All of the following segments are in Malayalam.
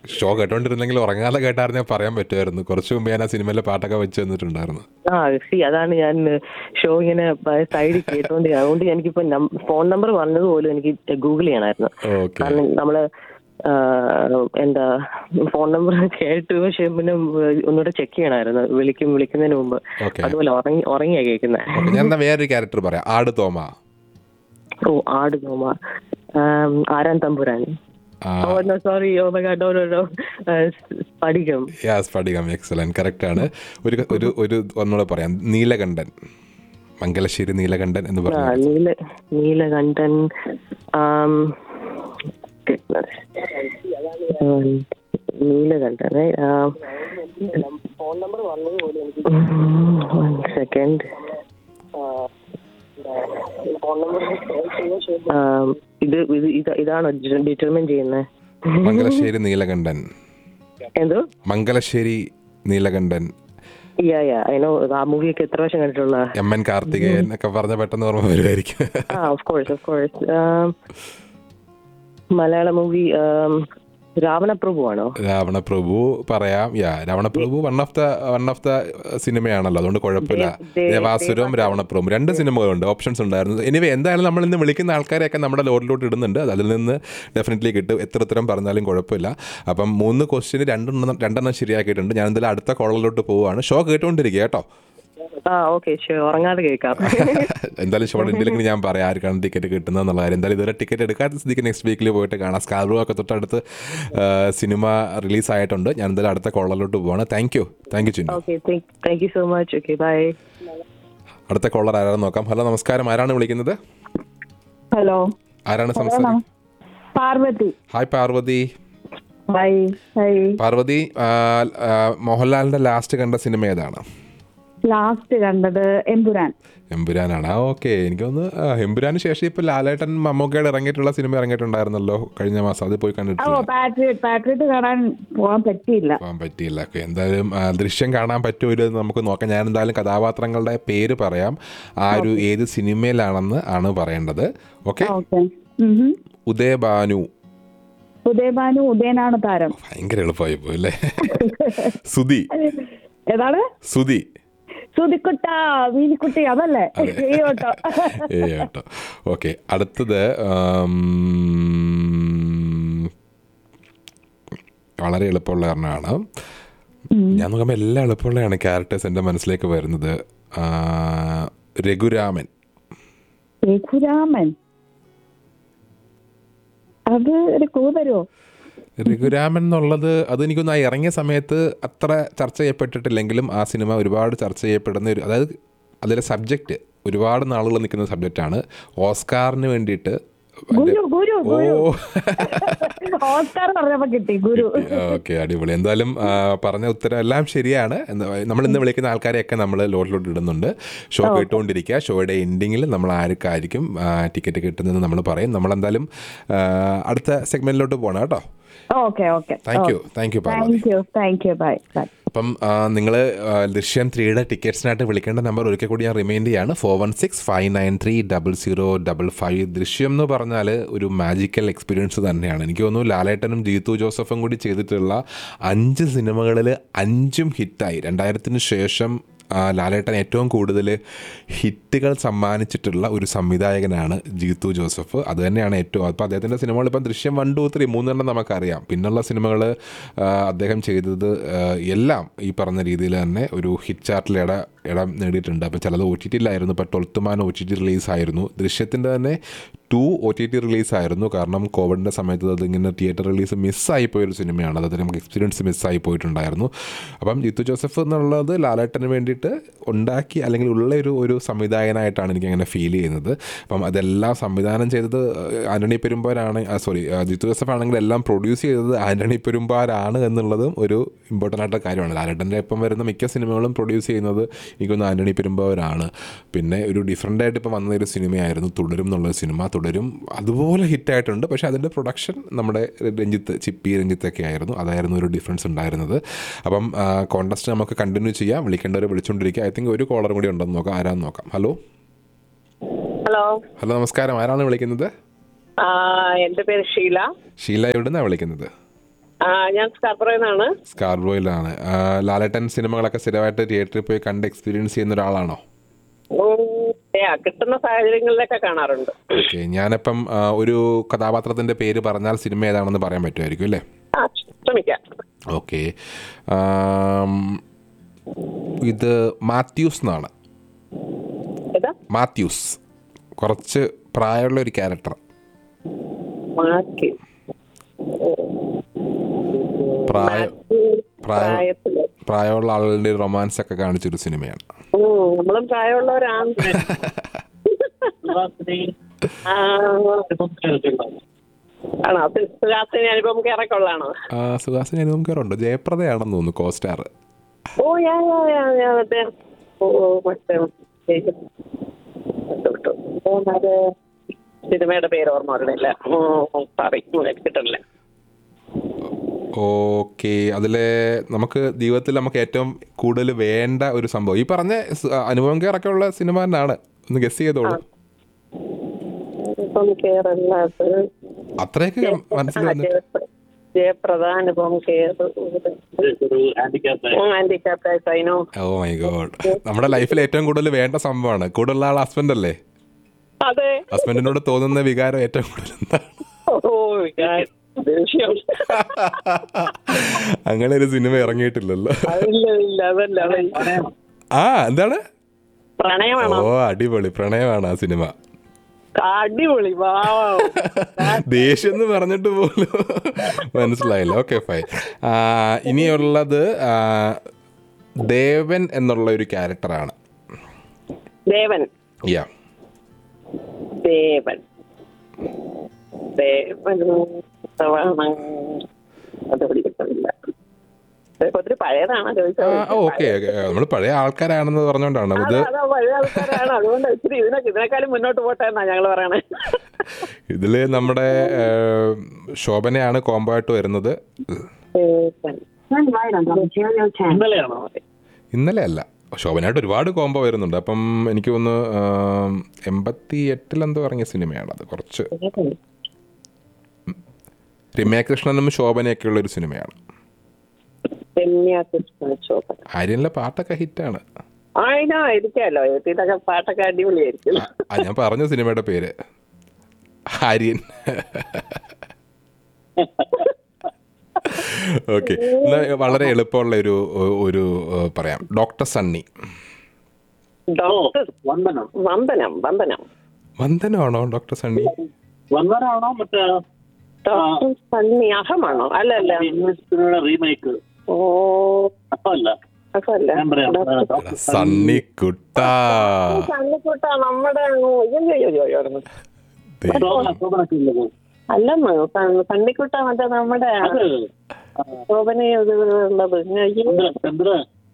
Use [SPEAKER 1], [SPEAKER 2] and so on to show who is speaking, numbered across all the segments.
[SPEAKER 1] ഷോ കേട്ടോണ്ടിരുന്നെങ്കിൽ ഉറങ്ങാതെ കേട്ടായിരുന്നെ പറയാൻ പറ്റുമായിരുന്നു കുറച്ച് മുമ്പ് ഞാൻ ആ സിനിമയിലെ പാട്ടൊക്കെ വെച്ച് തന്നിട്ടുണ്ടായിരുന്നു
[SPEAKER 2] ആ സി അതാണ് ഞാൻ ഷോ ഇങ്ങനെ സൈഡിൽ കേട്ടോണ്ട് അതുകൊണ്ട് എനിക്കിപ്പോ ഫോൺ നമ്പർ പറഞ്ഞത് പോലും എനിക്ക് ഗൂഗിൾ ചെയ്യണമായിരുന്നു
[SPEAKER 1] ഓക്കെ
[SPEAKER 2] കാരണം നമ്മള് ആ, എന്താ ഫോൺ നമ്പർ കേട്ടു പക്ഷെ പിന്നെ ഒന്നുകൂടെ ചെക്ക് ചെയ്യണമായിരുന്നു വിളിക്കും വിളിക്കുന്നതിന് മുമ്പ്
[SPEAKER 1] ഓക്കെ
[SPEAKER 2] അതുപോലെ ഉറങ്ങി ഉറങ്ങിയാ കേൾക്കുന്നത്
[SPEAKER 1] ഓക്കെ ഞാൻ എന്നാ വേറൊരു ക്യാരക്ടർ പറയാം ആട് തോമ
[SPEAKER 2] ഓ ആട് നോമ ആം, ആരാൻ തമ്പുരാൻ
[SPEAKER 1] ആ,
[SPEAKER 2] oh no sorry oh my god no no Spadikam
[SPEAKER 1] yeah Spadikam excellent correct ആണ് ഒരു ഒരു ഒരു ഒന്നുകൂടെ പറയാം നീലകണ്ഠൻ മംഗലശ്ശേരി നീലകണ്ഠൻ എന്ന്
[SPEAKER 2] ആ
[SPEAKER 1] പറഞ്ഞു
[SPEAKER 2] നീല നീലകണ്ഠൻ ആം, goodness. ഉം, നീലകണ്ഠൻ ഫോൺ നമ്പർ പറഞ്ഞത് പോലും സെക്കൻഡ് ഫോൺ നമ്പർ ഇത് ഇത് ഇത്- ഇതാണോ ഡിറ്റർമിൻ ചെയ്യുന്നത്
[SPEAKER 1] മംഗലശ്ശേരി നീലകണ്ഠൻ
[SPEAKER 2] എന്തോ
[SPEAKER 1] മംഗലശ്ശേരി നീലകണ്ഠൻ
[SPEAKER 2] യാ യാ അതിനോ ആ മൂവിയൊക്കെ എത്ര വർഷം കണ്ടിട്ടുള്ള
[SPEAKER 1] എം എൻ കാർത്തികേയൻ ഒക്കെ പറഞ്ഞ പെട്ടെന്ന് ഓർമ്മ വരുമായിരിക്കും
[SPEAKER 2] ആ of course of course Malayala movie Ravanaprabhu ആണോ
[SPEAKER 1] രാവണപ്രഭു പറയാം yeah Ravanaprabhu one of the one of the സിനിമയാണല്ലോ അതുകൊണ്ട് കുഴപ്പമില്ല
[SPEAKER 2] ദേ-
[SPEAKER 1] ദേവാസുരവും രാവണപ്രഭുവും രണ്ട് സിനിമകളുണ്ട് ഓപ്ഷൻസ് ഉണ്ടായിരുന്നു എനിവേ എന്തായാലും നമ്മൾ ഇന്ന് വിളിക്കുന്ന ആൾക്കാരെയൊക്കെ നമ്മുടെ ലോഡിലോട്ട് ഇടുന്നുണ്ട് അതിൽ നിന്ന് ഡെഫിനറ്റ്ലി കിട്ടും എത്ര ഉത്തരം പറഞ്ഞാലും കുഴപ്പമില്ല അപ്പം മൂന്ന് ക്വസ്റ്റിന് രണ്ടെണ്ണം രണ്ടെണ്ണം ശരിയാക്കിയിട്ടുണ്ട് ഞാൻ എന്തായാലും അടുത്ത കോളിലോട്ട് പോവുകയാണ് ഷോ കേട്ടുകൊണ്ടിരിക്കുക കേട്ടോ
[SPEAKER 2] ആ ഓക്കെ ഉറങ്ങാതെ കേൾക്കാം
[SPEAKER 1] എന്തായാലും ഷോ ഉണ്ടെങ്കിൽ ഞാൻ പറയാം ആർക്കാണ് ടിക്കറ്റ് കിട്ടുന്നത് എന്നുള്ള കാര്യം എന്തായാലും ഇതുവരെ ടിക്കറ്റ് എടുക്കാത്ത സ്ഥിതിക്ക് നെക്സ്റ്റ് വീക്കിൽ പോയിട്ട് കാണാം സ്കാർബ്രോ ഒക്കെ തൊട്ടടുത്ത് സിനിമ റിലീസ് ആയിട്ടുണ്ട് ഞാൻ എന്തായാലും അടുത്ത കോളറിലോട്ട് പോവാണ് thank you thank you Chinnu
[SPEAKER 2] okay thank you so much okay bye
[SPEAKER 1] അടുത്ത കോളർ ആരാണെന്ന് നോക്കാം ഹലോ നമസ്കാരം ആരാണ് വിളിക്കുന്നത്
[SPEAKER 3] ഹലോ
[SPEAKER 1] ആരാണ് സംസാരിക്കുന്നത്
[SPEAKER 3] Parvathi
[SPEAKER 1] hi Parvathi
[SPEAKER 3] hi hi
[SPEAKER 1] Parvathi ആ, ആ, മോഹൻലാലിന്റെ ലാസ്റ്റ് കണ്ട സിനിമ ഏതാണ്
[SPEAKER 3] ലാസ്റ്റ് കണ്ടത് എമ്പുരാൻ
[SPEAKER 1] എമ്പുരാനാണ് ആ ഓക്കെ എനിക്കൊന്ന് എമ്പുരാന് ശേഷം ഇപ്പൊ ലാലേട്ടൻ മമ്മൂക്കയുടെ ഇറങ്ങിയിട്ടുള്ള സിനിമ ഇറങ്ങിയിട്ടുണ്ടായിരുന്നല്ലോ കഴിഞ്ഞ മാസം അത് പോയി
[SPEAKER 3] ഓ
[SPEAKER 1] കണ്ടിട്ടില്ല
[SPEAKER 3] പാട്രിയറ്റ് പാട്രിയറ്റ് കാണാൻ പോകാൻ പറ്റിയില്ല
[SPEAKER 1] പോകാൻ പറ്റിയില്ല ഓക്കെ എന്തായാലും ആ, ദൃശ്യം കാണാൻ പറ്റുമോ ഇല്ലയോ എന്ന് നമുക്ക് നോക്കാം ഞാൻ എന്തായാലും കഥാപാത്രങ്ങളുടെ പേര് പറയാം ആ ഒരു ഏത് സിനിമയിലാണെന്ന് ആണ് പറയേണ്ടത് ഓക്കെ
[SPEAKER 3] ഓക്കെ
[SPEAKER 1] ഉദയഭാനു
[SPEAKER 3] ഉദയഭാനു ഉദയനാണ് താരം
[SPEAKER 1] ഭയങ്കര എളുപ്പമായി പോയി അല്ലേ സുധി
[SPEAKER 3] ഏതാണ്
[SPEAKER 1] സുധി
[SPEAKER 3] സുതിക്കുട്ട മീനിക്കുട്ടി അതല്ലേ ഈ ഓട്ടോ
[SPEAKER 1] ഏ കേട്ടോ ഓക്കെ അടുത്തത് ആം, വളരെ എളുപ്പമുള്ള കാരണമാണ് ഞാൻ നോക്കുമ്പോൾ എല്ലാം എളുപ്പമുള്ളതാണ് ക്യാരക്ടേഴ്സ് എൻ്റെ മനസ്സിലേക്ക് വരുന്നത് ആ, രഘുരാമൻ
[SPEAKER 3] രഘുരാമൻ അത് ഒരു കൂതരോ
[SPEAKER 1] രഘുരാമൻ എന്നുള്ളത് അത് എനിക്കൊന്ന് ആ ഇറങ്ങിയ സമയത്ത് അത്ര ചർച്ച ചെയ്യപ്പെട്ടിട്ടില്ലെങ്കിലും ആ സിനിമ ഒരുപാട് ചർച്ച ചെയ്യപ്പെടുന്ന ഒരു അതായത് അതിലെ സബ്ജക്റ്റ് ഒരുപാട് നാളുകൾ നിൽക്കുന്ന സബ്ജക്റ്റാണ് ഓസ്കാറിന് വേണ്ടിയിട്ട്
[SPEAKER 3] ഗുരു ഗുരു
[SPEAKER 1] ഓ
[SPEAKER 3] ഗുരു ഓസ്കാർ പറഞ്ഞപ്പോ കിട്ടി ഗുരു
[SPEAKER 1] ഓക്കെ അടിപൊളി എന്തായാലും ആ, പറഞ്ഞ ഉത്തരം എല്ലാം ശരിയാണ് എന്താ നമ്മൾ ഇന്ന് വിളിക്കുന്ന ആൾക്കാരെയൊക്കെ നമ്മൾ ലോട്ടിലോട്ട് ഇടുന്നുണ്ട് ഷോ കേട്ടുകൊണ്ടിരിക്കുക ഷോയുടെ എൻഡിങ്ങിൽ നമ്മൾ ആർക്കായിരിക്കും ടിക്കറ്റ് കിട്ടുന്നതെന്ന് നമ്മൾ പറയും നമ്മളെന്തായാലും ആ, അടുത്ത സെഗ്മെന്റിലോട്ട് പോകണം കേട്ടോ
[SPEAKER 3] okay okay
[SPEAKER 1] thank you thank you Parvathi
[SPEAKER 3] thank you thank you bye bye
[SPEAKER 1] അപ്പം നിങ്ങൾ ദൃശ്യം ത്രീയുടെ ടിക്കറ്റ്സിനായിട്ട് വിളിക്കേണ്ട നമ്പർ ഒരിക്കൽ കൂടി ഞാൻ റിമൈൻഡ് ചെയ്യാണ് four one six five nine three double zero double five Drishyam എന്ന് പറഞ്ഞാൽ ഒരു മാജിക്കൽ എക്സ്പീരിയൻസ് തന്നെയാണ് എനിക്ക് തോന്നുന്നു ലാലേട്ടനും ജീത്തു ജോസഫും കൂടി ചെയ്തിട്ടുള്ള അഞ്ച് സിനിമകളിൽ അഞ്ചും ഹിറ്റായി രണ്ടായിരത്തിന് ശേഷം ആ, ലാലേട്ടൻ ഏറ്റവും കൂടുതൽ ഹിറ്റുകൾ സമ്മാനിച്ചിട്ടുള്ള ഒരു സംവിധായകനാണ് ജീത്തു ജോസഫ് അത് തന്നെയാണ് ഏറ്റവും അപ്പോൾ അദ്ദേഹത്തിൻ്റെ സിനിമകൾ ഇപ്പം ദൃശ്യം വൺ ടു ത്രീ മൂന്നെണ്ണം നമുക്കറിയാം പിന്നുള്ള സിനിമകൾ അദ്ദേഹം ചെയ്തത് ആ, എല്ലാം ഈ പറഞ്ഞ രീതിയിൽ തന്നെ ഒരു ഹിറ്റ് ചാർട്ടിൽ ഇട ഇടം നേടിയിട്ടുണ്ട് അപ്പോൾ ചിലത് ഒ ടി ടിയിലായിരുന്നു ഇപ്പോൾ twelfth man O T T റിലീസായിരുന്നു ദൃശ്യത്തിൻ്റെ തന്നെ ടു ഒ ടി ടി റിലീസായിരുന്നു കാരണം കോവിഡിൻ്റെ സമയത്ത് അത് ഇങ്ങനെ തിയേറ്റർ റിലീസ് മിസ്സായി പോയൊരു സിനിമയാണ് അതായത് നമുക്ക് എക്സ്പീരിയൻസ് മിസ്സായി പോയിട്ടുണ്ടായിരുന്നു അപ്പം ജിത്തു ജോസഫ് എന്നുള്ളത് ലാലേട്ടന് വേണ്ടിയിട്ട് ഉണ്ടാക്കി അല്ലെങ്കിൽ ഉള്ള ഒരു ഒരു സംവിധായകനായിട്ടാണ് എനിക്ക് അങ്ങനെ ഫീൽ ചെയ്യുന്നത് അപ്പം അതെല്ലാം സംവിധാനം ചെയ്തത് ആൻ്റണി പെരുമ്പാരാണ് സോറി ജിത്തു ജോസഫ് ആണെങ്കിൽ എല്ലാം പ്രൊഡ്യൂസ് ചെയ്തത് ആൻ്റണി പെരുമ്പാരാണ് എന്നുള്ളതും ഒരു ഇമ്പോർട്ടൻ്റ് ആയിട്ടുള്ള കാര്യമാണ് ലാലേട്ടൻ്റെ ഇപ്പം വരുന്ന മിക്ക സിനിമകളും പ്രൊഡ്യൂസ് ചെയ്യുന്നത് എനിക്കൊന്ന് ആൻ്റണി പെരുമ്പാവൂരാണ് പിന്നെ ഒരു ഡിഫറെൻ്റ് ആയിട്ട് ഇപ്പം വന്ന ഒരു സിനിമയായിരുന്നു തുടരും എന്നുള്ളൊരു സിനിമ തുടരും അതുപോലെ ഹിറ്റായിട്ടുണ്ട് പക്ഷേ അതിൻ്റെ പ്രൊഡക്ഷൻ നമ്മുടെ രഞ്ജിത്ത് ചിപ്പി രഞ്ജിത്തൊക്കെ ആയിരുന്നു അതായിരുന്നു ഒരു ഡിഫറൻസ് ഉണ്ടായിരുന്നത് അപ്പം കോൺടസ്റ്റ് നമുക്ക് കണ്ടിന്യൂ ചെയ്യാം വിളിക്കേണ്ടവരെ വിളിച്ചുകൊണ്ടിരിക്കുക ഐ തിങ്ക് ഒരു കോളർ കൂടി ഉണ്ടെന്ന് നോക്കാം ആരാന്ന് നോക്കാം ഹലോ
[SPEAKER 2] ഹലോ
[SPEAKER 1] ഹലോ നമസ്കാരം ആരാണ് വിളിക്കുന്നത്
[SPEAKER 2] എന്റെ പേര് ഷീല
[SPEAKER 1] ഷീല എവിടുന്നാണ് വിളിക്കുന്നത്
[SPEAKER 4] ആ ഞാൻ സ്കാപ്പറേന്നാണ്
[SPEAKER 1] സ്കാർബോയിലാണ് ആ, ലാലേട്ടൻ സിനിമകളൊക്കെ സ്ഥിരമായിട്ട് തിയേറ്ററിൽ പോയി കണ്ട് എക്സ്പീരിയൻസ് ചെയ്യുന്ന ഒരാളാണോ
[SPEAKER 4] ഓ യാ, കിട്ടുന്ന സാഹചര്യങ്ങളിലൊക്കെ കാണാറുണ്ട്
[SPEAKER 1] ഓക്കെ ഞാനിപ്പം ആ, ഒരു കഥാപാത്രത്തിന്റെ പേര് പറഞ്ഞാൽ സിനിമ ഏതാണെന്ന് പറയാൻ പറ്റുമായിരിക്കും അല്ലേ
[SPEAKER 4] ആ ശ്രമിക്കാം
[SPEAKER 1] ഓക്കെ ഇത് മാത്യൂസ് എന്നാണ്
[SPEAKER 4] ഏതാ
[SPEAKER 1] മാത്യൂസ് കുറച്ച് പ്രായമുള്ള ഒരു ക്യാരക്ടർ
[SPEAKER 4] മാറ്റി
[SPEAKER 1] പ്രായ പ്രായ
[SPEAKER 4] പ്രായത്തില്
[SPEAKER 1] പ്രായമുള്ള ആളുകളുടെ റൊമാൻസ് ഒക്കെ കാണിച്ചൊരു സിനിമയാണ്
[SPEAKER 4] ഉം, നമ്മളും പ്രായമുള്ളവരാണ് ആ, ആണോ സുഹാസിനി അനുപം കേറൊക്കെയുള്ളതാണോ
[SPEAKER 1] ആ, സുഹാസിനി അനുപം കയറുണ്ട് ജയപ്രദയാണെന്ന് തോന്നുന്നു കോസ്റ്റാർ
[SPEAKER 4] ഓ യാ യാ യാ യാ അതെ ഓ മറ്റേ വിട്ടു, വിട്ടു. ഓ, അത് സിനിമയുടെ പേര് ഓർമ്മ വരണില്ല സോറി കിട്ടണില്ല
[SPEAKER 1] ഓക്കെ അതിലെ നമുക്ക് ജീവിതത്തിൽ നമുക്ക് ഏറ്റവും കൂടുതൽ വേണ്ട ഒരു സംഭവം ഈ പറഞ്ഞ സ്- അനുപം കെയറൊക്കെ ഉള്ള സിനിമ തന്നെയാണ് ഒന്ന് ഗസ് ചെയ്തോളൂ
[SPEAKER 4] അനുപം കേറല്ല അത്
[SPEAKER 1] അത്രയൊക്കെ മനസ്സിൽ
[SPEAKER 4] ആ,
[SPEAKER 1] വന്നിട്ട്
[SPEAKER 4] ജയപ്ര- ജയപ്രദ അനുപം കേർ ഹാൻഡിക്യാപ്ഡ് സൈനോ
[SPEAKER 1] ഓ മൈ ഗോഡ് നമ്മുടെ ലൈഫിൽ ഏറ്റവും കൂടുതൽ വേണ്ട സംഭവമാണ് കൂടുതലുള്ള ആൾ ഹസ്ബൻഡ് അല്ലേ
[SPEAKER 4] അതെ
[SPEAKER 1] ഹസ്ബൻഡിനോട് തോന്നുന്ന വികാരം ഏറ്റവും കൂടുതൽ എന്താണ്
[SPEAKER 4] ഓ ഞാൻ ദേഷ്യം
[SPEAKER 1] അങ്ങനെ ഒരു സിനിമ ഇറങ്ങിയിട്ടില്ലല്ലോ
[SPEAKER 4] അതില്ല ഇല്ല അതല്ല അത്
[SPEAKER 1] ആ എന്താണ്
[SPEAKER 4] പ്രണയമാണോ
[SPEAKER 1] ഓ അടിപൊളി പ്രണയമാണ് ആ സിനിമ
[SPEAKER 4] അടിപൊളി വാവോ
[SPEAKER 1] ദേഷ്യം എന്ന് പറഞ്ഞിട്ട് പോലും മനസ്സിലായില്ല ഓക്കെ ഫൈൻ ഇനിയുള്ളത് ആ, ദേവൻ എന്നുള്ള ഒരു ക്യാരക്ടറാണ്
[SPEAKER 4] ദേവൻ
[SPEAKER 1] യാ
[SPEAKER 4] ദേവൻ ദേവൻ എന്താണ്? അത് പിടിക്കത്തില്ല ഇതൊക്കെ ഒത്തിരി പഴയതാണ് ചോദിച്ചത്
[SPEAKER 1] ഓക്കെ നമ്മൾ പഴയ ആൾക്കാരാണെന്ന് പറഞ്ഞുകൊണ്ടാണ് ഇത്
[SPEAKER 4] അതാ, അതാ, പഴയ ആൾക്കാരാണ് അതുകൊണ്ട് ഇത്തിരി ഇതിനൊക്കെ ഇതിനേക്കാളും മുന്നോട്ട് പോട്ടെ എന്നാ ഞങ്ങൾ പറയണേ
[SPEAKER 1] ഇതിൽ നമ്മുടെ ആ, ശോഭനയാണ് കോംബോ ആയിട്ട് വരുന്നത്
[SPEAKER 4] ദേവൻ
[SPEAKER 3] Turn right on Ontario 10.
[SPEAKER 4] ഇന്നലെയാണോ
[SPEAKER 1] ഇന്നലെ അല്ല ശോഭനയായിട്ട് ഒരുപാട് കോംബോ വരുന്നുണ്ട് അപ്പം എനിക്ക് തോന്നുന്നു ആ, എൺപത്തി എട്ടിലെന്തോ ഇറങ്ങിയ സിനിമയാണ് അത് കുറച്ച് രമ്യ കൃഷ്ണനും ശോഭനയൊക്കെ ഉള്ള ഒരു സിനിമയാണ്
[SPEAKER 4] രമ്യ കൃഷ്ണ ശോഭന
[SPEAKER 1] ആര്യനിലെ പാട്ടൊക്കെ ഹിറ്റാണ്
[SPEAKER 4] ആയിനാ ഇരിക്കാലോ ഇതൊക്കെ പാട്ടൊക്കെ അടിപൊളിയായിരിക്കും
[SPEAKER 1] ആ ഞാൻ പറഞ്ഞു സിനിമയുടെ പേര് ആര്യൻ ഓക്കെ വളരെ എളുപ്പമുള്ള ഒരു ഒരു ഏഹ്, പറയാം ഡോക്ടർ സണ്ണി
[SPEAKER 4] ഡോക്ടർ വന്ദനം വന്ദനം വന്ദനം
[SPEAKER 1] വന്ദനമാണോ ഡോക്ടർ സണ്ണി
[SPEAKER 5] വന്നവരാണോ മറ്റേ
[SPEAKER 4] ഡോക്ടർ സണ്ണി അഹമാണോ അല്ല അല്ല
[SPEAKER 5] ഇംഗ്ലീഷ് റീമേക്ക്
[SPEAKER 4] ഓ
[SPEAKER 5] അല്ല
[SPEAKER 4] അതല്ല
[SPEAKER 5] ഞാൻ പറയാം
[SPEAKER 4] ഡോക്ടർ
[SPEAKER 1] സണ്ണി കുട്ട
[SPEAKER 4] സണ്ണിക്കുട്ട നമ്മുടെ അയ്യോ, അയ്യോ, അയ്യോ, അയ്യോ.
[SPEAKER 5] ശോഭനൊക്കെ ഉള്ളത്
[SPEAKER 4] അല്ലെന്ന് സ- സണ്ണിക്കുട്ട മറ്റേ നമ്മുടെ
[SPEAKER 5] അത്
[SPEAKER 4] ശോഭന ഉള്ളത് അയ്യോ.
[SPEAKER 5] ചന്ദ്ര ചന്ദ്ര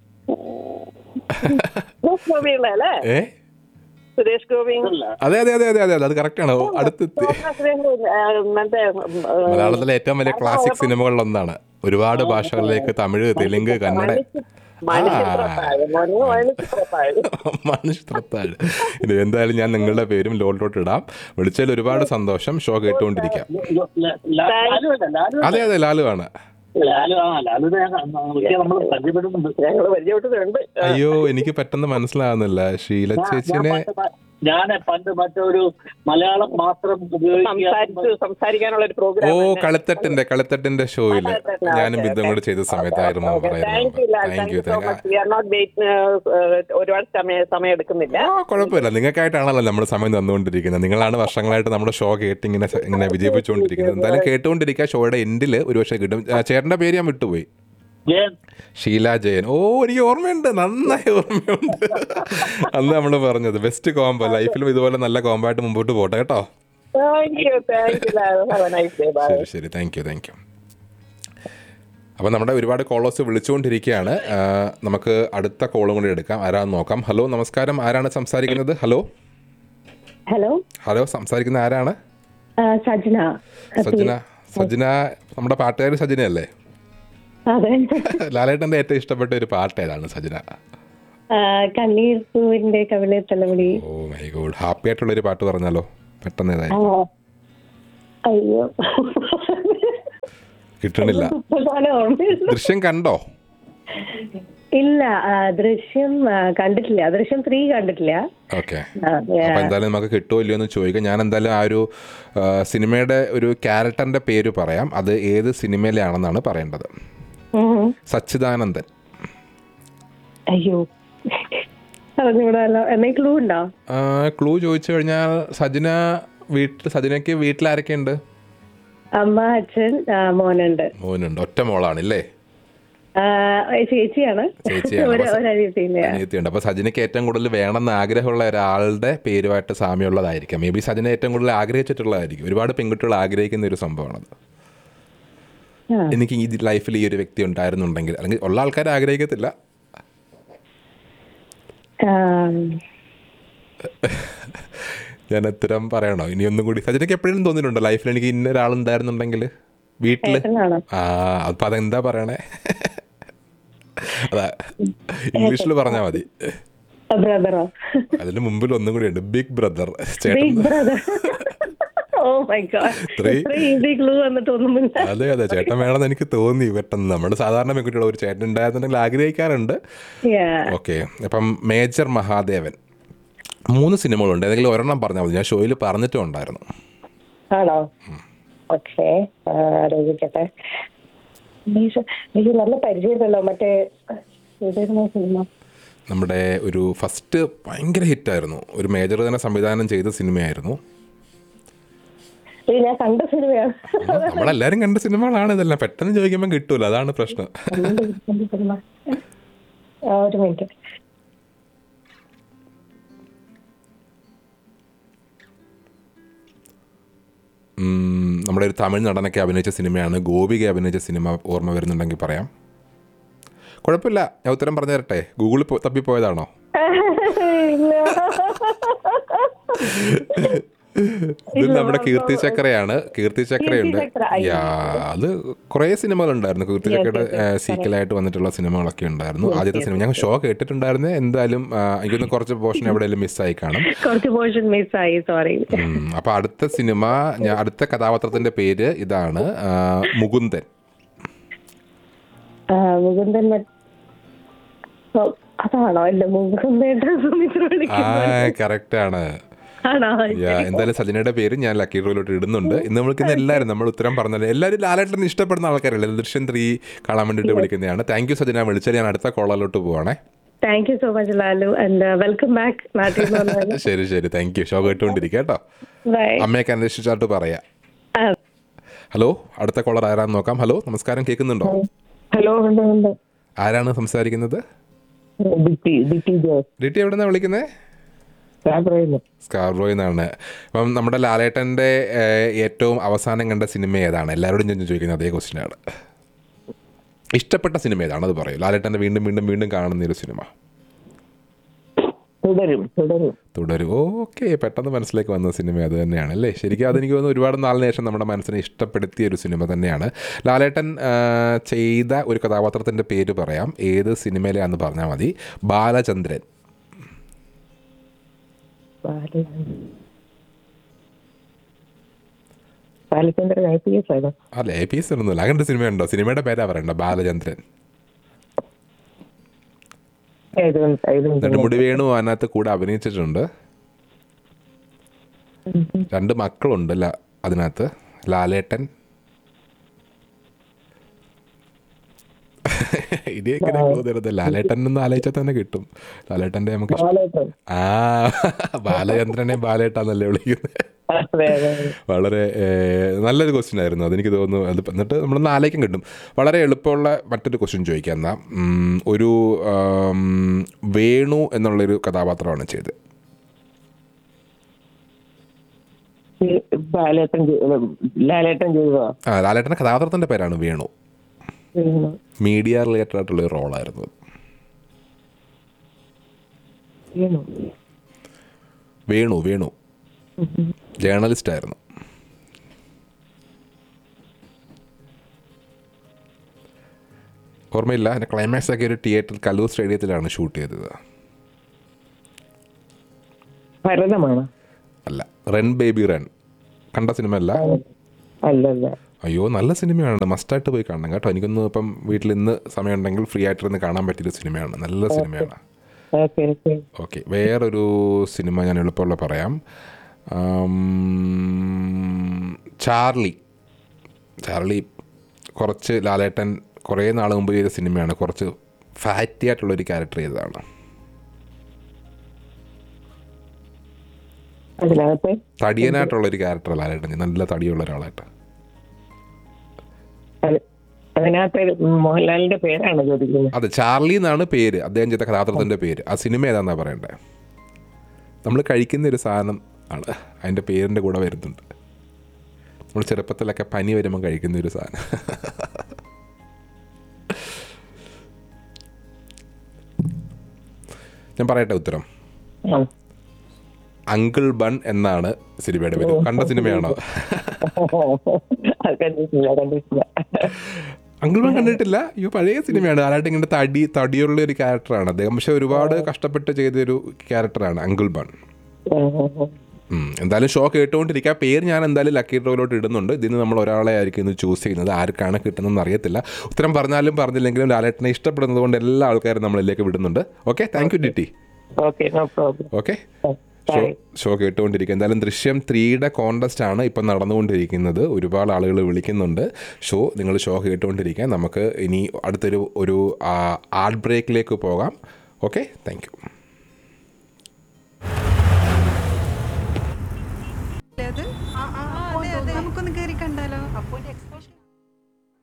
[SPEAKER 4] സുരേഷ് ഗോപിയുള്ള അല്ലേ
[SPEAKER 1] ഏ
[SPEAKER 4] സുരേഷ് ഗോപി
[SPEAKER 5] അല്ല
[SPEAKER 1] അതെ അതെ അതെ അതെ അതെ അത് കറക്റ്റാണ് അടുത്തെത്തി
[SPEAKER 4] സുരേഷ് ഗോപി, ആ, മറ്റേ ഉം, ആ,
[SPEAKER 1] മലയാളത്തിലെ ഏറ്റവും വലിയ ക്ലാസിക് സിനിമകളിലൊന്നാണ് ഒരുപാട് ഭാഷകളിലേക്ക് തമിഴ് തെലുങ്ക് കന്നഡ
[SPEAKER 4] മണിച്ചിത്രത്താഴ് മോനെ മണിച്ചിത്രത്താഴ്
[SPEAKER 1] മനുഷ്യത്താഴ് ഇത് എന്തായാലും ഞാൻ നിങ്ങളുടെ പേരും ലോട്ടിലോട്ട് ഇടാം വിളിച്ചതിൽ ഒരുപാട് സന്തോഷം ഷോ കേട്ടുകൊണ്ടിരിക്കാം
[SPEAKER 5] ലാലു അല്ല ലാലു
[SPEAKER 1] അതെ അതെ ലാലു ആണ്
[SPEAKER 5] ലാലു ആ ലാലുവിനെ നമ്മൾ പരിചയപ്പെടുന്നുണ്ട്
[SPEAKER 4] ഞങ്ങൾ പരിചയപ്പെട്ടിട്ടുണ്ട്
[SPEAKER 1] അയ്യോ എനിക്ക് പെട്ടെന്ന് മനസ്സിലാവുന്നില്ല ഷീല ചേച്ചിനെ
[SPEAKER 5] ഞാൻ പണ്ട് മറ്റൊരു മലയാളം മാത്രം
[SPEAKER 4] സംസാരിച്ച് സംസാരിക്കാനുള്ള ഒരു
[SPEAKER 1] ഓ
[SPEAKER 4] പ്രോഗ്രാം
[SPEAKER 1] കളിത്തട്ടിന്റെ കളിത്തട്ടിന്റെ ഷോയില് ഞാനും ബിന്ദും കൂടെ ചെയ്ത സമയത്തായിരുന്നു
[SPEAKER 4] താങ്ക് യു
[SPEAKER 1] പറയുന്നത് thank
[SPEAKER 4] thank
[SPEAKER 1] you
[SPEAKER 4] you so
[SPEAKER 1] thank
[SPEAKER 4] much we are not wait ഒരുപാട് സമയം സമയം എടുക്കുന്നില്ല
[SPEAKER 1] ആ കുഴപ്പമില്ല നിങ്ങൾക്കായിട്ടാണല്ലോ നമ്മൾ സമയം തന്നുകൊണ്ടിരിക്കുന്നത് നിങ്ങളാണ് വർഷങ്ങളായിട്ട് നമ്മുടെ ഷോ കേട്ട് ഇങ്ങനെ സ- ഇങ്ങനെ വിജയിപ്പിച്ചുകൊണ്ടിരിക്കുന്നത് എന്തായാലും കേട്ടുകൊണ്ടിരിക്കുക ഷോയുടെ എൻഡിൽ ഒരു പക്ഷേ കിട്ടും ആ, ചേട്ടന്റെ പേര് ഞാൻ വിട്ടുപോയി
[SPEAKER 5] ജയൻ
[SPEAKER 1] ഷീല ജയൻ ഓ എനിക്ക് ഓർമ്മയുണ്ട് നന്നായി ഓർമ്മയുണ്ട് അന്ന് നമ്മൾ പറഞ്ഞത് ബെസ്റ്റ് കോംബോ ലൈഫിലും ഇതുപോലെ നല്ല കോംബോ ആയിട്ട് മുമ്പോട്ട് പോട്ടെ കേട്ടോ
[SPEAKER 4] thank you thank you have a nice day bye
[SPEAKER 1] ശരി ശരി താങ്ക് യു താങ്ക് യു അപ്പോൾ നമ്മുടെ ഒരുപാട് കോളേഴ്സ് വിളിച്ചുകൊണ്ടിരിക്കുകയാണ് ആ, നമുക്ക് അടുത്ത കോളും കൂടി എടുക്കാം ആരാന്ന് നോക്കാം ഹലോ നമസ്കാരം ആരാണ് സംസാരിക്കുന്നത് ഹലോ
[SPEAKER 3] ഹലോ
[SPEAKER 1] ഹലോ സംസാരിക്കുന്ന ആരാണ്
[SPEAKER 3] ആ, സജ്ന
[SPEAKER 1] സജ്ജന സജ്ജന നമ്മുടെ പാട്ടുകാരി സജ്ജനയല്ലേ
[SPEAKER 3] അതെ
[SPEAKER 1] ലാലേട്ടൻ്റെ ഏറ്റവും ഇഷ്ടപ്പെട്ട ഒരു പാട്ട് ഏതാണ് സജ്ജന
[SPEAKER 3] ആ, കണ്ണീർ പൂവിന്റെ കവിളെ തലമുടി
[SPEAKER 1] ഓ മൈ ഗോഡ് ഹാപ്പി ആയിട്ടുള്ള ഒരു പാട്ട് പറഞ്ഞാലോ പെട്ടെന്ന്
[SPEAKER 3] ആ,
[SPEAKER 1] ഏതായി
[SPEAKER 3] അയ്യോ
[SPEAKER 1] കിട്ടണില്ല
[SPEAKER 3] സാധനം ഓർമ്മയില്ല
[SPEAKER 1] ദൃശ്യം കണ്ടോ
[SPEAKER 3] ഇല്ല ആ, ദൃശ്യം ആ, കണ്ടിട്ടില്ല ദൃശ്യം ത്രീ കണ്ടിട്ടില്ല
[SPEAKER 1] ഓക്കെ
[SPEAKER 3] ആ, yeah.
[SPEAKER 1] അപ്പൊ എന്തായാലും നമുക്ക് കിട്ടുമോ ഇല്ലയോ എന്ന് ചോദിക്കാം ഞാൻ എന്തായാലും ആ ഒരു ആ, സിനിമയുടെ ഒരു ക്യാരക്ടറിന്റെ പേര് പറയാം അത് ഏത് സിനിമയിലാണെന്നാണ് പറയേണ്ടത്
[SPEAKER 3] ഉം.
[SPEAKER 1] സച്ചിദാനന്ദൻ
[SPEAKER 3] അയ്യോ അറിഞ്ഞൂടാലോ എന്തെങ്കിലും ക്ലൂ ഉണ്ടോ
[SPEAKER 1] ക്ലൂ ചോദിച്ചു കഴിഞ്ഞാൽ സജിന വീട്ടിൽ സജിനയ്ക്ക് വീട്ടിൽ ആരൊക്കെ ഉണ്ട്
[SPEAKER 3] അമ്മ അച്ഛൻ ആ, മോനുണ്ട്
[SPEAKER 1] മോനുണ്ട് ഒറ്റ മോളാണല്ലേ
[SPEAKER 3] ആ, ചേച്ചിയാണ്
[SPEAKER 1] ചേച്ചിയാണ്.
[SPEAKER 3] ഒരു
[SPEAKER 1] അപ്പൊ സ-
[SPEAKER 3] ഒരനിയത്തിയില്ല
[SPEAKER 1] അനിയത്തിയുണ്ട് അപ്പൊ സജിനയ്ക്ക് ഏറ്റവും കൂടുതൽ വേണമെന്ന് ആഗ്രഹമുള്ള ഒരാളുടെ പേരുമായിട്ട് സാമ്യമുള്ളതായിരിക്കാം മേ ബി സജിന ഏറ്റവും കൂടുതൽ ആഗ്രഹിച്ചിട്ടുള്ളതായിരിക്കും ഒരുപാട് പെൺകുട്ടികൾ ആഗ്രഹിക്കുന്ന ഒരു സംഭവമാണത്
[SPEAKER 3] ആ.
[SPEAKER 1] എനിക്ക് ഈ ലൈഫിൽ ഈ ഒരു വ്യക്തി ഉണ്ടായിരുന്നുണ്ടെങ്കിൽ അല്ലെങ്കിൽ ഉള്ള ആൾക്കാർ ആഗ്രഹിക്കത്തില്ല
[SPEAKER 3] ആ,
[SPEAKER 1] ഞാൻ ഉത്തരം പറയണോ ഇനി ഒന്നും കൂടി സജിനയ്ക്ക് എപ്പോഴും തോന്നിയിട്ടുണ്ടോ ലൈഫിൽ എനിക്ക് ഇന്ന ഒരാളുണ്ടായിരുന്നുണ്ടെങ്കിൽ വീട്ടില്
[SPEAKER 3] ഏട്ടനാണോ?
[SPEAKER 1] ആ അപ്പൊ അതെന്താ പറയണേ അതാ ഇംഗ്ലീഷിൽ പറഞ്ഞാൽ മതി
[SPEAKER 3] ബ്രദറോ
[SPEAKER 1] അതിന് മുമ്പിൽ ഒന്നും കൂടി ഉണ്ട് ബിഗ് ബ്രദർ ചേട്ടൻ
[SPEAKER 3] big brother oh my god
[SPEAKER 1] Three.
[SPEAKER 3] ഇത്ര ഈസി ക്ലൂ വന്നിട്ടൊന്നുമില്ല
[SPEAKER 1] അതെ അതെ ചേട്ടൻ വേണമെന്ന് എനിക്ക് തോന്നി പെട്ടെന്ന് നമ്മുടെ സാധാരണ പെൺകുട്ടികൾ ഒരു ചേട്ടൻ ഉണ്ടായിരുന്നുണ്ടെങ്കിൽ ആഗ്രഹിക്കാറുണ്ട്
[SPEAKER 3] Yeah.
[SPEAKER 1] ഓക്കെ അപ്പം മേജർ മഹാദേവൻ മൂന്ന് സിനിമകളുണ്ട് ഏതെങ്കിലും ഒരെണ്ണം പറഞ്ഞാൽ മതി ഞാൻ ഷോയിൽ പറഞ്ഞിട്ടും ഉണ്ടായിരുന്നു
[SPEAKER 3] ആണോ ഓക്കെ ആലോചിക്കട്ടെ എനിക്ക് എനിക്ക് നല്ല പരിചയമുണ്ടല്ലോ മറ്റേ ഏതായിരുന്നു സിനിമ
[SPEAKER 1] നമ്മുടെ ഒരു ഫസ്റ്റ് ഭയങ്കര ഹിറ്റായിരുന്നു ഒരു മേജർ തന്നെ സംവിധാനം ചെയ്ത സിനിമയായിരുന്നു
[SPEAKER 3] ഇത് ഞാൻ കണ്ട സിനിമയാണ്
[SPEAKER 1] നമ്മളെല്ലാരും കണ്ട സിനിമകളാണ് ഇതെല്ലാം പെട്ടെന്ന് ചോദിക്കുമ്പോൾ കിട്ടൂല അതാണ് പ്രശ്നം
[SPEAKER 3] കണ്ട സിനിമ ആ, ഒരു മിനിറ്റ്
[SPEAKER 1] ഉം, നമ്മുടെ ഒരു തമിഴ് നടനൊക്കെ അഭിനയിച്ച സിനിമയാണ് ഗോപിക അഭിനയിച്ച സിനിമ ഓർമ്മ വരുന്നുണ്ടെങ്കിൽ പറയാം കുഴപ്പമില്ല ഞാൻ ഉത്തരം പറഞ്ഞു തരട്ടെ ഗൂഗിളിൽ പോ- തപ്പിപ്പോയതാണോ
[SPEAKER 3] ഇല്ല.
[SPEAKER 1] ഇത് നമ്മുടെ കീർത്തി ചക്രയാണ് കീർത്തി ചക്രയുണ്ട്
[SPEAKER 3] കീർത്തി ചക്ര, അയ്യോ.
[SPEAKER 1] യാ അത് കുറേ സിനിമകളുണ്ടായിരുന്നു കീർത്തി ചക്രയുടെ സീക്വലായിട്ട് വന്നിട്ടുള്ള സിനിമകളൊക്കെ ഉണ്ടായിരുന്നു ആദ്യത്തെ സിനിമ ഞാൻ ഷോ കേട്ടിട്ടുണ്ടായിരുന്നു എന്തായാലും ആ, എനിക്കൊന്ന് കുറച്ച് പോർഷൻ എവിടെയെങ്കിലും മിസ്സായി കാണും
[SPEAKER 3] കുറച്ച് പോർഷൻ മിസ്സായി സോറി
[SPEAKER 1] ഉം, അപ്പൊ അടുത്ത സിനിമ ഞാൻ അടുത്ത കഥാപാത്രത്തിന്റെ പേര് ഇതാണ് ആ, മുകുന്ദൻ
[SPEAKER 3] മുകുന്ദൻ മറ്റ്- ഓ, അതാണോ അല്ല മുകുന്ദേട്ട സുമിത്ര
[SPEAKER 1] ആ
[SPEAKER 3] വിളിക്കുന്നത്
[SPEAKER 1] കറക്റ്റ് ആണ്
[SPEAKER 3] ആണോ
[SPEAKER 1] യാ, എന്തായാലും സജിനയുടെ പേര് ഞാൻ ലക്കി ഡ്രോയിലോട്ട് ഇടുന്നുണ്ട് ഇന്ന് നമ്മൾക്ക് ഇന്ന് എല്ലാവരും നമ്മൾ ഉത്തരം പറഞ്ഞാൽ എല്ലാവരും ലാലേട്ടൻ ഇഷ്ടപ്പെടുന്ന ആൾക്കാരല്ലേ ദൃശ്യം ത്രീ കാണാൻ വേണ്ടിയിട്ട് വിളിക്കുന്നതാണ് താങ്ക് യു സജിന വിളിച്ചാൽ ഞാൻ അടുത്ത കോളറിലോട്ട് പോവാണേ
[SPEAKER 3] thank you so much Lalu and welcome back നാട്ടിൽ നിന്ന് വന്നതിന്.
[SPEAKER 1] ശരി ശരി താങ്ക് യു ഷോ കേട്ടുകൊണ്ടിരിക്കുക കേട്ടോ
[SPEAKER 3] Bye.
[SPEAKER 1] അമ്മയൊക്കെ അന്വേഷിച്ചായിട്ട് പറയാം
[SPEAKER 3] ആ,
[SPEAKER 1] ഹലോ അടുത്ത കോളർ ആരാന്ന് നോക്കാം ഹലോ നമസ്കാരം കേൾക്കുന്നുണ്ടോ
[SPEAKER 4] ഹലോ ഉണ്ട് ഉണ്ട്
[SPEAKER 1] ആരാണ് സംസാരിക്കുന്നത്
[SPEAKER 4] ദിറ്റി ദിറ്റി ജോസ്
[SPEAKER 1] ഡിറ്റി എവിടെ നിന്നാണ് വിളിക്കുന്നത്
[SPEAKER 4] ഞാൻ പറയുന്നു
[SPEAKER 1] സ്കാർബ്രോയിൽ നിന്നാണ് അപ്പം നമ്മുടെ ലാലേട്ടൻ്റെ ഏഹ്, ഏറ്റവും അവസാനം കണ്ട സിനിമ ഏതാണ് എല്ലാവരോടും ഞാൻ ചോദിക്കുന്നത് അതേ ക്വസ്റ്റ്യനാണ് ഇഷ്ടപ്പെട്ട സിനിമ ഏതാണ് അത് പറയും ലാലേട്ടൻ്റെ വീണ്ടും വീണ്ടും വീണ്ടും കാണുന്ന ഒരു സിനിമ
[SPEAKER 4] തുടരും തുടരും
[SPEAKER 1] തുടരും ഓക്കെ പെട്ടെന്ന് മനസ്സിലേക്ക് വന്ന സിനിമ അത് തന്നെയാണ് അല്ലേ ശരിക്കും അതെനിക്ക് തോന്നുന്നു ഒരുപാട് നാളിന് ശേഷം നമ്മുടെ മനസ്സിനെ ഇഷ്ടപ്പെടുത്തിയ ഒരു സിനിമ തന്നെയാണ് ലാലേട്ടൻ ആ, ചെയ്ത ഒരു കഥാപാത്രത്തിൻ്റെ പേര് പറയാം ഏത് സിനിമയിലാന്ന് പറഞ്ഞാൽ മതി Balachandran
[SPEAKER 4] Balachandran I P S ആണോ
[SPEAKER 1] അല്ല എ പി എസ് ഒന്നുമില്ല അങ്ങനത്തെ സിനിമയുണ്ടോ സിനിമയുടെ പേരാ പറയണ്ട ബാലചന്ദ്രൻ നെടുമുടി വേണു അതിനകത്ത് കൂടെ അഭിനയിച്ചിട്ടുണ്ട് രണ്ട് മക്കളുണ്ട് ല- അതിനകത്ത് ലാലേട്ടൻ ഇനി എങ്ങനെ തോന്നരുത് ലാലേട്ടൻ എന്ന് ആലോചിച്ചാൽ തന്നെ കിട്ടും ലാലേട്ടൻ്റെ നമുക്ക് ഇഷ്ടം-
[SPEAKER 4] ബാലേട്ടൻ
[SPEAKER 1] ആ ബാലചന്ദ്രനെ ബാലേട്ടാന്നല്ലേ വിളിക്കുന്നത്
[SPEAKER 4] അതെ അതെ
[SPEAKER 1] വളരെ ഏഹ്, നല്ലൊരു ക്വസ്റ്റ്യൻ ആയിരുന്നു അതെനിക്ക് തോന്നുന്നു അത് എന്നിട്ട് നമ്മളൊന്ന് ആലോചിക്കാൻ കിട്ടും വളരെ എളുപ്പമുള്ള മറ്റൊരു ക്വസ്റ്റ്യൻ ചോദിക്കാം എന്നാ ഉം, ഒരു ആം, വേണു എന്നുള്ളൊരു കഥാപാത്രമാണ് ചെയ്തത്
[SPEAKER 4] ഈ ബാലേട്ടൻ ചെയ്ത- ലാലേട്ടൻ ചെയ്തതാ
[SPEAKER 1] ആ ലാലേട്ടൻ്റെ കഥാപാത്രത്തിൻ്റെ പേരാണ് വേണു
[SPEAKER 4] ഉം.
[SPEAKER 1] മീഡിയ റിലേറ്റഡ് ആയിട്ടുള്ള ഒരു റോളായിരുന്നു അത്.
[SPEAKER 4] ചെയ്യണോ?
[SPEAKER 1] വേണു വേണു ജേർണലിസ്റ്റ് ആയിരുന്നു ഓർമ്മയില്ല എൻ്റെ ക്ലൈമാക്സ് ഒക്കെ ഒരു തിയേറ്റർ കല്ലൂർ സ്റ്റേഡിയത്തിലാണ് ഷൂട്ട് ചെയ്തത്
[SPEAKER 4] ഭരതമാണ്
[SPEAKER 1] അല്ല റൺ ബേബി റൺ കണ്ട സിനിമ അല്ല
[SPEAKER 4] അല്ലല്ല
[SPEAKER 1] അയ്യോ നല്ല സിനിമയാണ് മസ്റ്റായിട്ട് പോയി കാണണം കേട്ടോ എനിക്കൊന്ന് ഇപ്പം വീട്ടിൽ ഇന്ന് സമയമുണ്ടെങ്കിൽ ഫ്രീ ആയിട്ടിരുന്ന് കാണാൻ പറ്റിയൊരു സിനിമയാണ് നല്ല സിനിമയാണ്
[SPEAKER 2] ഓക്കെ ഓക്കെ
[SPEAKER 1] ഓക്കെ വേറൊരു സിനിമ ഞാൻ എളുപ്പമുള്ള പറയാം ആം, ചാർലി ചാർലി കുറച്ച് ലാലേട്ടൻ കുറേ നാൾ മുമ്പ് ചെയ്ത സിനിമയാണ് കുറച്ച് ഫാറ്റി ആയിട്ടുള്ളൊരു ക്യാരക്ടർ ചെയ്തതാണ്
[SPEAKER 2] അതിനകത്ത്
[SPEAKER 1] തടിയനായിട്ടുള്ളൊരു ക്യാരക്ടർ ലാലേട്ടൻ ചെയ്തത്. നല്ല തടിയുള്ള ഒരാളായിട്ട്
[SPEAKER 2] അത്- അതിനകത്ത് മോഹൻലാലിന്റെ പേരാണ് ചോദിക്കുന്നത്
[SPEAKER 1] അതെ ചാർലി എന്നാണ് പേര് അദ്ദേഹം ചെയ്ത കഥാപാത്രത്തിൻ്റെ പേര് ആ സിനിമ ഏതാണെന്നാണ് പറയണ്ടേ നമ്മൾ കഴിക്കുന്ന ഒരു സാധനം ആണ് അതിൻ്റെ പേരിൻ്റെ കൂടെ വരുന്നുണ്ട് നമ്മൾ ചെറുപ്പത്തിലൊക്കെ പനി വരുമ്പോൾ കഴിക്കുന്ന ഒരു സാധനം ഞാൻ പറയട്ടെ ഉത്തരം
[SPEAKER 2] ആ.
[SPEAKER 1] അങ്കിൾ ബൺ എന്നാണ് സിനിമയുടെ പേര് കണ്ട സിനിമയാണോ
[SPEAKER 2] അത് കണ്ടിട്ടില്ല കണ്ടിട്ടില്ല
[SPEAKER 1] അങ്കിൾ ബൺ കണ്ടിട്ടില്ല ഈ പഴയ സിനിമയാണ് ആരായിട്ട് ഇങ്ങനെ തടി തടിയുള്ള ഒരു ക്യാരക്ടറാണ് അദ്ദേഹം പക്ഷെ ഒരുപാട് കഷ്ടപ്പെട്ട് ചെയ്തൊരു ക്യാരക്ടറാണ് അങ്കിൾ ബൺ ഉം. എന്തായാലും ഷോ കേട്ടുകൊണ്ടിരിക്കുക പേര് ഞാൻ എന്തായാലും ലക്കി ഡ്രോയിലോട്ട് ഇടുന്നുണ്ട് ഇതിന് നമ്മൾ ഒരാളെ ആയിരിക്കും ഇന്ന് ചൂസ് ചെയ്യുന്നത് ആർക്കാണ് കിട്ടുന്നതെന്ന് അറിയത്തില്ല ഉത്തരം പറഞ്ഞാലും പറഞ്ഞില്ലെങ്കിലും ലാലേട്ടനെ ഇഷ്ടപ്പെടുന്നത് കൊണ്ട് എല്ലാ ആൾക്കാരും നമ്മളിലേക്ക് വിടുന്നുണ്ട് ഓക്കെ താങ്ക് യു ഡിറ്റി
[SPEAKER 2] okay no problem
[SPEAKER 1] okay show show കേട്ടുകൊണ്ടിരിക്കുക എന്തായാലും ദൃശ്യം ത്രീയുടെ കോണ്ടസ്റ്റ് ആണ് ഇപ്പം നടന്നുകൊണ്ടിരിക്കുന്നത് ഒരുപാട് ആളുകൾ വിളിക്കുന്നുണ്ട് ഷോ നിങ്ങൾ ഷോ കേട്ടുകൊണ്ടിരിക്കുക നമുക്ക് ഇനി അടുത്തൊരു ഒരു ആർട്ട് ബ്രേക്കിലേക്ക് പോകാം ഓക്കെ താങ്ക് യു